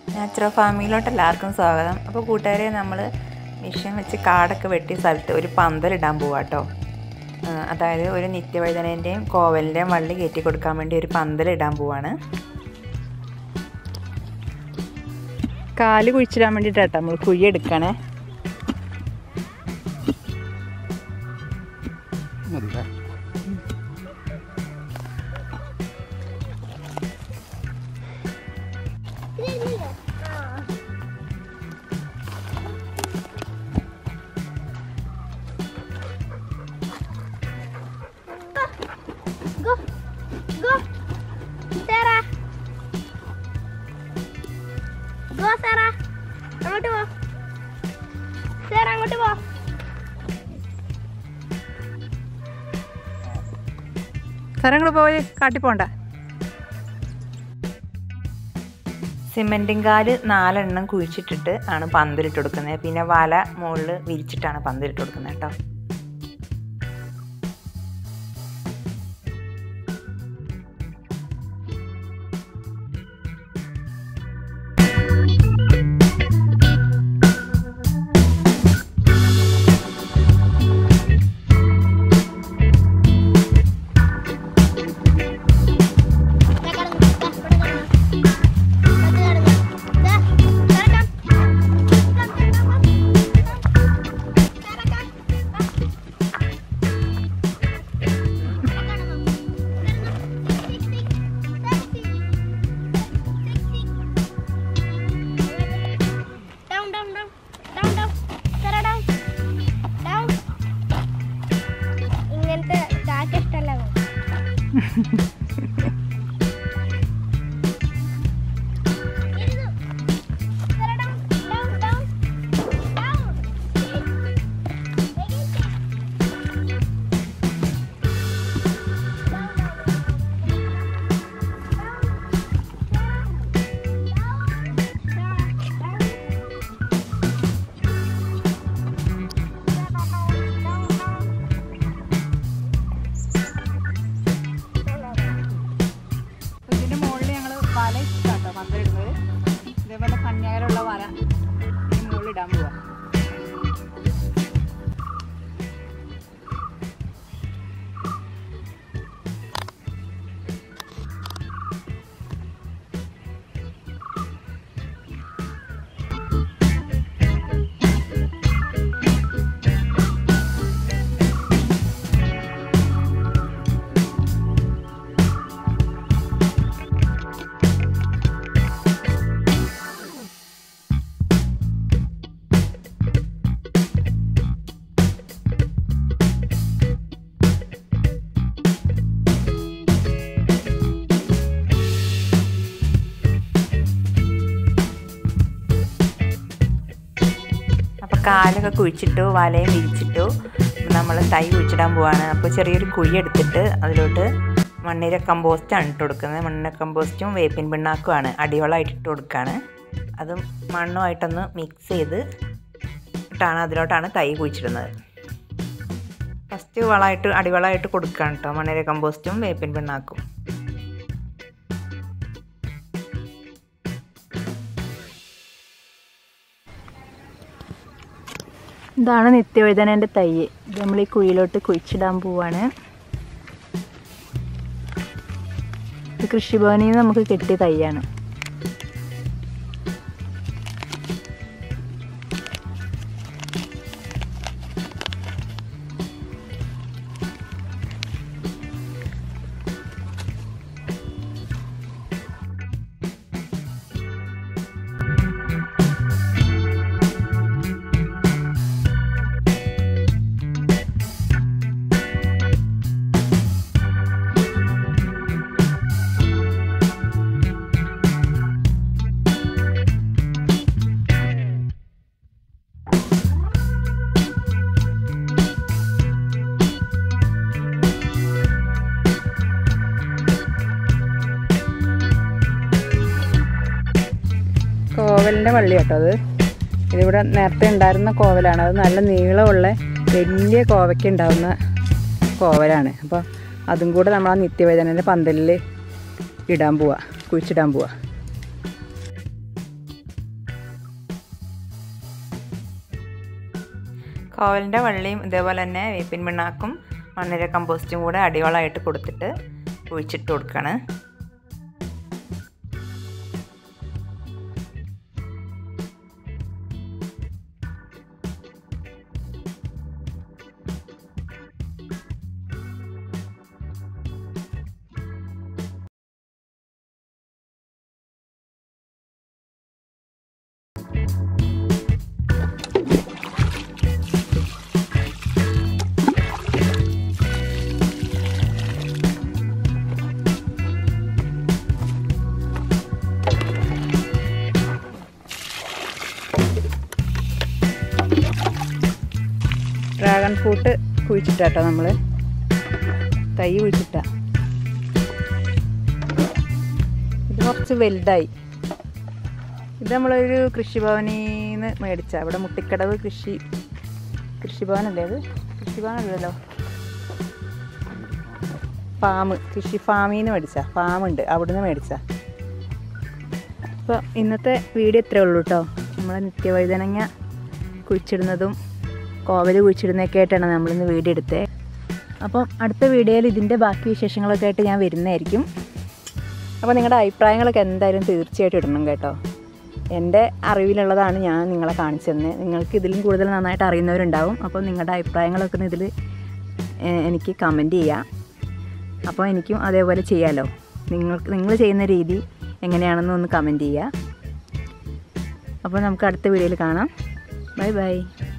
Natural ഫാമിങ്ങിലോട്ട് എല്ലാവർക്കും സ്വാഗതം അപ്പോൾ കൂട്ടുകാരെ നമ്മൾ മിഷൻ വെച്ച് കാടൊക്കെ വെട്ടിയ സ്ഥലത്ത് ഒരു പന്തലിടാൻ പോവാട്ടോ അതായത് ഒരു നിത്യവഴുതനേൻ്റെയും കോവലിൻ്റെയും വള്ളി കയറ്റി കൊടുക്കാൻ വേണ്ടി ഒരു പന്തലിടാൻ പോവാണ് കാല് കുഴിച്ചിടാൻ വേണ്ടിയിട്ടാട്ടോ നമ്മൾ കുഴി എടുക്കണേ മതില്ലേ Go. Go. Sarah. Go, Sarah. അങ്ങോട്ട് പോ സാർ അങ്ങോട്ട് പോ സ്ഥലങ്ങൾ പോയി കാട്ടിപ്പോണ്ട സിമെൻറ്റിങ് കാല് നാലെണ്ണം കുഴിച്ചിട്ടിട്ട് ആണ് പന്തലിട്ട് കൊടുക്കുന്നത് പിന്നെ വല മുകളിൽ വിരിച്ചിട്ടാണ് പന്തലിട്ട് കൊടുക്കുന്നത് കേട്ടോ Down, down, down. Down, down. Sarah, down. Down. ഇങ്ങനത്തെ കാറ്റ് ഇഷ്ടമല്ല ഇതിന്റെ മുകളിൽ ഞങ്ങൾ വല ഇട്ടാട്ടോ പന്തലിടുന്നത് ഇതേപോലെ കന്യാകരമുള്ള വല ഈ മുകളിൽ ഇടാൻ പോവാ അപ്പോൾ കാലൊക്കെ കുഴിച്ചിട്ടു വലയും വിരിച്ചിട്ടു നമ്മൾ തൈ കുഴിച്ചിടാൻ പോവാണ് അപ്പോൾ ചെറിയൊരു കുഴി എടുത്തിട്ട് അതിലോട്ട് മണ്ണിര കമ്പോസ്റ്റാണ് ഇട്ട് കൊടുക്കുന്നത് മണ്ണിര കമ്പോസ്റ്റും വേപ്പിൻ പിണ്ണാക്കുമാണ് അടിവളമായിട്ട് ഇട്ട് കൊടുക്കുകയാണ് അതും മണ്ണുമായിട്ടൊന്ന് മിക്സ് ചെയ്ത് ഇട്ടാണ് അതിലോട്ടാണ് തൈ കുഴിച്ചിടുന്നത് ഫസ്റ്റ് വളമായിട്ട് അടിവളമായിട്ട് കൊടുക്കുകയാണ് കേട്ടോ മണ്ണിര കമ്പോസ്റ്റും വേപ്പിൻ പിണ്ണാക്കും ഇതാണ് നിത്യവഴുതനേൻ്റെ തൈ ഇത് നമ്മൾ ഈ കുഴിയിലോട്ട് കുഴിച്ചിടാൻ പോവാണ് ഇത് കൃഷിഭവനിൽ നിന്ന് നമുക്ക് കിട്ടിയ തൈയാണ് കോവലിൻ്റെ വള്ളി കേട്ടോ അത് ഇതിവിടെ നേരത്തെ ഉണ്ടായിരുന്ന കോവലാണ് അത് നല്ല നീളമുള്ള വലിയ കോവയ്ക്ക് ഉണ്ടാവുന്ന കോവലാണ് അപ്പോൾ അതും കൂടെ നമ്മൾ ആ നിത്യവേദനൻ്റെ പന്തലിൽ ഇടാൻ പോവാ കുഴിച്ചിടാൻ പോവാ കോവലിൻ്റെ വള്ളിയും ഇതേപോലെ തന്നെ വേപ്പിൻ പിണ്ണാക്കും മണ്ണിര കമ്പോസ്റ്റും കൂടെ അടിവളമായിട്ട് കൊടുത്തിട്ട് കുഴിച്ചിട്ട് കൊടുക്കുകയാണ് ഡ്രാഗൺ ഫ്രൂട്ട് കുഴിച്ചിട്ടാട്ടോ നമ്മൾ തൈ കുഴിച്ചിട്ട ഇത് കുറച്ച് വലുതായി ഇത് നമ്മളൊരു കൃഷിഭവനിൽ നിന്ന് മേടിച്ച ഇവിടെ മുട്ടിക്കടവ് കൃഷി കൃഷിഭവനല്ലേ അത് കൃഷിഭവനല്ലല്ലോ ഫാം കൃഷി ഫാമിൽ നിന്ന് മേടിച്ച ഫാമുണ്ട് അവിടുന്ന് മേടിച്ച അപ്പോൾ ഇന്നത്തെ വീഡിയോ ഇത്രേ ഉള്ളൂ കേട്ടോ നമ്മളെ നിത്യവൈതനങ്ങ കുഴിച്ചിടുന്നതും കോവൽ കുഴിച്ചിടുന്നതൊക്കെ ആയിട്ടാണ് നമ്മളിന്ന് വീഡിയോ എടുത്തത് അപ്പം അടുത്ത വീഡിയോയിൽ ഇതിൻ്റെ ബാക്കി വിശേഷങ്ങളൊക്കെ ആയിട്ട് ഞാൻ വരുന്നതായിരിക്കും അപ്പോൾ നിങ്ങളുടെ അഭിപ്രായങ്ങളൊക്കെ എന്തായാലും തീർച്ചയായിട്ടും ഇടണം കേട്ടോ എൻ്റെ അറിവിലുള്ളതാണ് ഞാൻ നിങ്ങളെ കാണിച്ചു തന്നെ നിങ്ങൾക്ക് ഇതിലും കൂടുതൽ നന്നായിട്ട് അറിയുന്നവരുണ്ടാവും അപ്പോൾ നിങ്ങളുടെ അഭിപ്രായങ്ങളൊക്കെ ഒന്ന് ഇതിൽ ഏഹ്, എനിക്ക് കമൻറ്റ് ചെയ്യാം അപ്പോൾ എനിക്കും അതേപോലെ ചെയ്യാമല്ലോ നിങ്ങൾക്ക് നിങ്ങൾ ചെയ്യുന്ന രീതി എങ്ങനെയാണെന്ന് ഒന്ന് കമൻറ്റ് ചെയ്യുക അപ്പോൾ നമുക്ക് അടുത്ത വീഡിയോയിൽ കാണാം ബൈ ബൈ